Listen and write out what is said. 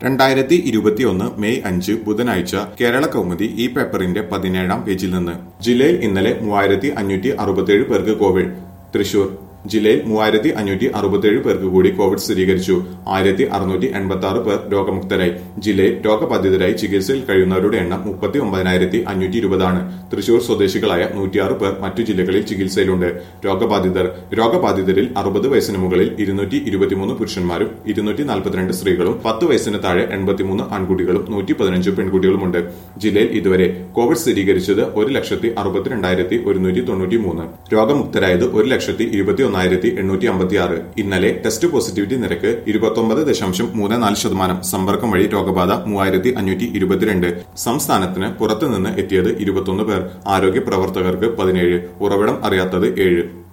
രണ്ടായിരത്തി ഇരുപത്തിയൊന്ന് മെയ് അഞ്ച് ബുധനാഴ്ച കേരള കൗമുദി ഈ പേപ്പറിന്റെ പതിനേഴാം പേജിൽ നിന്ന് ജില്ലയിൽ ഇന്നലെ മൂവായിരത്തി അഞ്ഞൂറ്റി അറുപത്തിയേഴ് പേർക്ക് കോവിഡ് തൃശൂർ ജില്ലയിൽ മൂവായിരത്തി അഞ്ഞൂറ്റി അറുപത്തിയേഴ് പേർക്ക് കൂടി കോവിഡ് സ്ഥിരീകരിച്ചു ആയിരത്തി അറുന്നൂറ്റി എൺപത്തി ആറ് പേർ രോഗമുക്തരായി ജില്ലയിൽ രോഗബാധിതരായി ചികിത്സയിൽ കഴിയുന്നവരുടെ എണ്ണം മുപ്പത്തി ഒമ്പതിനായിരത്തി അഞ്ഞൂറ്റി ഇരുപതാണ് തൃശൂർ സ്വദേശികളായ നൂറ്റിയാറ് പേർ മറ്റു ജില്ലകളിൽ ചികിത്സയിലുണ്ട് രോഗബാധിതർ രോഗബാധിതരിൽ അറുപത് വയസ്സിന് മുകളിൽ ഇരുന്നൂറ്റി ഇരുപത്തിമൂന്ന് പുരുഷന്മാരും ഇരുന്നൂറ്റി നാൽപ്പത്തിരണ്ട് സ്ത്രീകളും പത്ത് വയസ്സിന് താഴെ എൺപത്തിമൂന്ന് ആൺകുട്ടികളും നൂറ്റി പതിനഞ്ച് പെൺകുട്ടികളുമുണ്ട് ജില്ലയിൽ ഇതുവരെ കോവിഡ് സ്ഥിരീകരിച്ചത് ഒരു ലക്ഷത്തി അറുപത്തിരണ്ടായിരത്തി ഒരുന്നൂറ്റി തൊണ്ണൂറ്റി മൂന്ന് രോഗമുക്തരായത് ഒരു ലക്ഷത്തി ഇരുപത്തി ഒന്നായിരത്തി എണ്ണൂറ്റി അമ്പത്തി ആറ് ഇന്നലെ ടെസ്റ്റ് പോസിറ്റിവിറ്റി നിരക്ക് ഇരുപത്തൊമ്പത് ദശാംശം മൂന്ന് നാല് ശതമാനം സമ്പർക്കം വഴി രോഗബാധ മൂവായിരത്തി അഞ്ഞൂറ്റി ഇരുപത്തിരണ്ട് സംസ്ഥാനത്തിന് പുറത്തുനിന്ന് എത്തിയത് ഇരുപത്തൊന്ന് പേർ ആരോഗ്യ പ്രവർത്തകർക്ക് പതിനേഴ് ഉറവിടം അറിയാത്തത് ഏഴ്